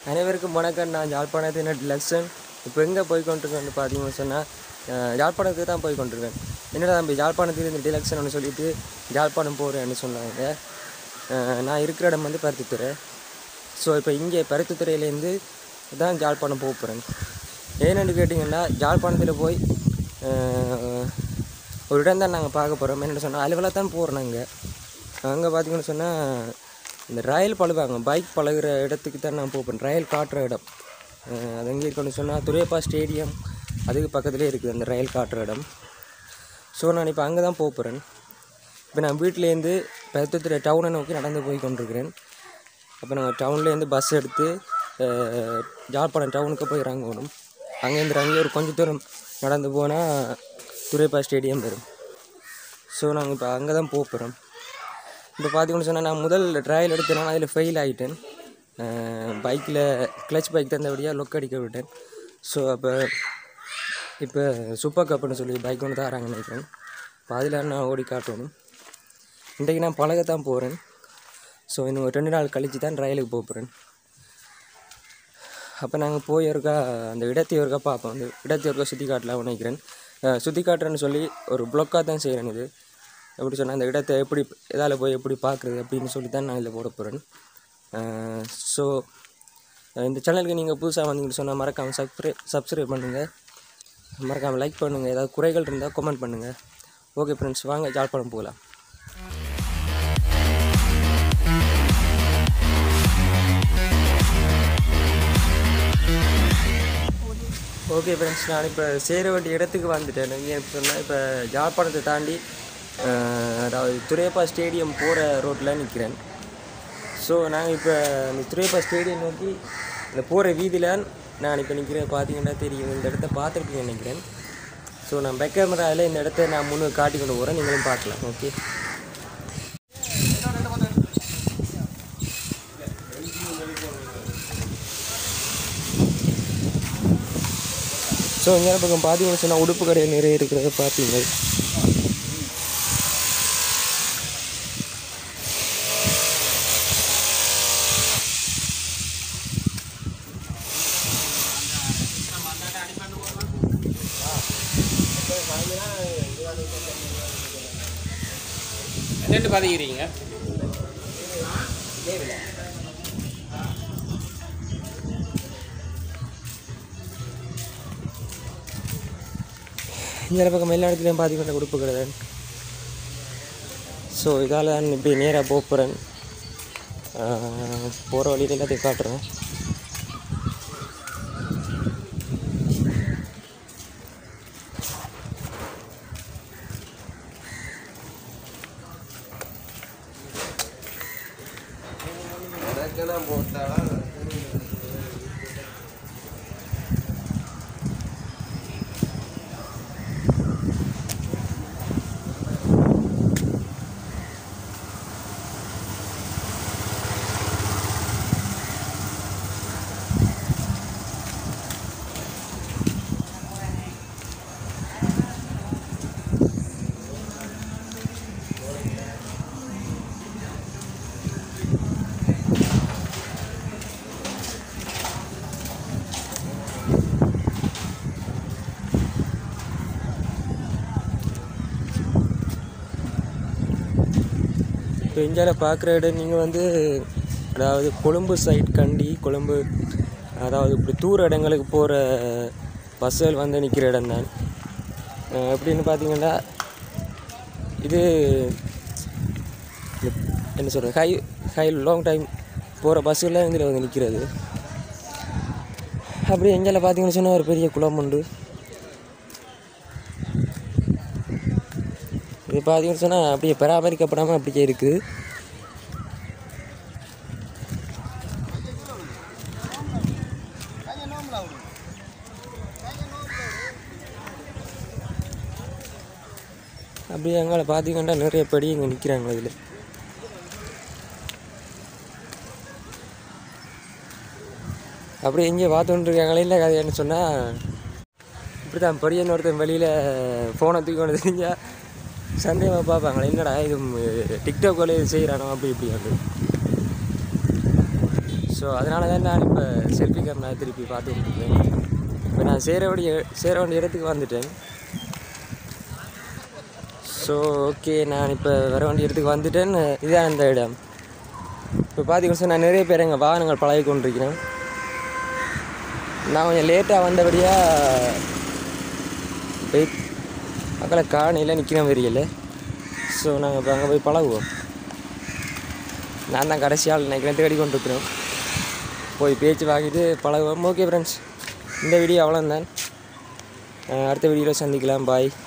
அனைவருக்கும் வணக்கம் நான் யாழ்ப்பாணத்தின் டிலக்ஷன் இப்போ எங்கே போய் கொண்டிருக்கேன்னு பார்த்தீங்கன்னு சொன்னால் யாழ்ப்பாணத்துக்கு தான் போய் கொண்டிருக்கேன் என்னடா தம்பி யாழ்ப்பாணத்தில் இந்த டிலக்ஷன் சொல்லிட்டு யாழ்ப்பாணம் போகிறேன்னு சொன்னாங்க அஹ் நான் இருக்கிற இடம் வந்து பருத்தித்துறை ஸோ இப்போ இங்கே பருத்தித்துறையிலேருந்து தான் யாழ்ப்பாணம் போக போகிறேன் ஏன்னு கேட்டிங்கன்னா யாழ்ப்பாணத்தில் போய் அஹ், ஒரு இடம் தான் நாங்கள் பார்க்க போகிறோம் என்னென்னு சொன்னால் அலுவலாக தான் போகிறோம் நாங்கள் அங்கே பார்த்தீங்கன்னு சொன்னால் இந்த ரயில் பழுவாங்க பைக் பழகுற இடத்துக்கு தான் நான் போப்பேன் ரயில் காட்டுற இடம் அஹ் அது எங்கே இருக்குன்னு சொன்னால் துரையப்பா ஸ்டேடியம் அதுக்கு பக்கத்துலேயே இருக்குது அந்த ரயில் காட்டுற இடம் ஸோ நான் இப்போ அங்கே தான் போகிறேன் இப்போ நான் வீட்டிலேருந்து பெருத்துத்துறை டவுனை நோக்கி நடந்து போய் கொண்டிருக்கிறேன் அப்போ நாங்கள் டவுன்லேருந்து பஸ் எடுத்து அஹ், யாழ்ப்பாணம் டவுனுக்கு போய் இறங்கணும் அங்கேருந்து இறங்கி ஒரு கொஞ்சம் தூரம் நடந்து போனால் துரைப்பா ஸ்டேடியம் வரும் ஸோ நாங்கள் இப்போ அங்கே தான் போகிறோம் இப்போ பார்த்தீங்கன்னு சொன்னால் நான் முதல் ட்ரையல் எடுத்தேன் அதில் ஃபெயில் ஆகிட்டேன் பைக்கில் கிளச் பைக் தந்தபடியாக லொக் அடிக்க விட்டேன் ஸோ அப்போ இப்போ சூப்பர் கப்புன்னு சொல்லி பைக் ஒன்று தராங்கன்னு நினைக்கிறேன் இப்போ அதில் நான் ஓடி காட்டணும் இன்றைக்கு நான் பழகத்தான் போகிறேன் ஸோ இன்னும் ஒரு ரெண்டு நாள் கழித்து தான் ரயிலுக்கு போக போகிறேன் அப்போ நாங்கள் போய் ஒருக்கா அந்த இடத்தை ஒருக்கா பார்ப்போம் அந்த இடத்தை ஒருக்கா சுற்றி காட்டலாம் நினைக்கிறேன் அஹ் சுற்றி காட்டுறேன்னு சொல்லி ஒரு ப்ளொக்காக தான் செய்கிறேன் இது எப்படி சொன்னால் அந்த இடத்த எப்படி எதால் போய் எப்படி பார்க்குறது அப்படின்னு சொல்லி தான் நான் இதில் போட போகிறேன் ஸோ இந்த சேனலுக்கு நீங்கள் புதுசாக வந்தீங்கன்னு சொன்னால் மறக்காமல் சப்ஸ்கிரைப் சப்ஸ்கிரைப் பண்ணுங்கள் மறக்காமல் லைக் பண்ணுங்கள் ஏதாவது குறைகள் இருந்தால் கமெண்ட் பண்ணுங்கள் ஓகே ஃப்ரெண்ட்ஸ் வாங்க ஜாழ்ப்பாணம் போகலாம் ஓகே ஃப்ரெண்ட்ஸ் நான் இப்போ சேர வேண்டிய இடத்துக்கு வந்துட்டேன் ஏன் சொன்னால் இப்போ யாழ்ப்பாணத்தை தாண்டி அஹ், அதாவது துரையப்பா ஸ்டேடியம் போகிற ரோட்டில் நிற்கிறேன் ஸோ நாங்கள் இப்போ இந்த துரையப்பா ஸ்டேடியம் நோக்கி இந்த போகிற வீதியில் நான் இப்போ நிற்கிறேன் பார்த்தீங்கன்னா தெரியும் இந்த இடத்த பார்த்துருப்பீங்கன்னு நினைக்கிறேன் ஸோ நான் பேக் கேமராவில் இந்த இடத்த நான் முன்னு காட்டி கொண்டு போகிறேன் நீங்களும் பார்க்கலாம் ஓகே ஸோ இங்கே பக்கம் பார்த்தீங்கன்னு சொன்னால் உடுப்பு கடை நிறைய இருக்கிறத பார்ப்பீங்க என்னென்னு பாதிக்கிறீங்க இந்த பக்கம் எல்லா இடத்துலையும் பார்த்தீங்கன்னா உடுப்பு கடை தான் ஸோ இதால் நான் இப்படி நேராக போகிறேன் போகிற வழியில் எல்லாத்தையும் காட்டுறேன் இப்போ இந்தியாவில் பார்க்குற இடம் நீங்கள் வந்து அதாவது கொழும்பு சைட் கண்டி கொழும்பு அதாவது இப்படி தூர இடங்களுக்கு போகிற பஸ்ஸுகள் வந்து நிற்கிற இடம் தான் அஹ் எப்படின்னு பார்த்தீங்கன்னா இது இது என்ன சொல்கிறது ஹை ஹை லாங் டைம் போகிற பஸ்ஸுலாம் இதில் வந்து நிற்கிறது அப்படி எங்கேயால பார்த்தீங்கன்னு சொன்னால் ஒரு பெரிய குளம் உண்டு இது பார்த்தீங்கன்னு சொன்னால் அப்படியே பராமரிக்கப்படாமல் அப்படியே இருக்குது அப்படியே அங்கே பார்த்தீங்கன்னா நிறைய படி இங்கே நிற்கிறாங்க இதில் அப்படியே எங்கே பார்த்துட்டு இருக்காங்களே இல்லை கதைன்னு சொன்னால் இப்படி தான் படியன்னு ஒருத்தன் வெளியில் ஃபோனை தூக்கி கொண்டு தெரிஞ்சால் சந்தேகமாக பார்ப்பாங்களே என்னடா இது டிக்டாக் வேலையை செய்கிறானோ அப்படி இப்படி வந்து ஸோ அதனால தான் நான் இப்போ செல்ஃபி கேமரா திருப்பி பார்த்துட்டு இருக்கேன் இப்போ நான் சேர வேண்டிய சேர வேண்டிய இடத்துக்கு வந்துட்டேன் ஸோ ஓகே நான் இப்போ வர வேண்டிய இடத்துக்கு வந்துட்டேன் இதுதான் இந்த இடம் இப்போ பார்த்தீங்கன்னா நான் நிறைய பேர் எங்கள் வாகனங்கள் பழகி கொண்டிருக்கிறேன் நான் கொஞ்சம் லேட்டாக வந்தபடியாக போய் மக்களை காணியில் நிற்கிற தெரியல ஸோ நாங்கள் இப்போ அங்கே போய் பழகுவோம் நான் தான் கடைசி ஆள் நினைக்கிறேன் தேடி கொண்டு இருக்கிறோம் போய் பேச்சு வாங்கிட்டு பழகுவோம் ஓகே ஃப்ரெண்ட்ஸ் இந்த வீடியோ அவ்வளோதான் அடுத்த வீடியோவில் சந்திக்கலாம் பாய்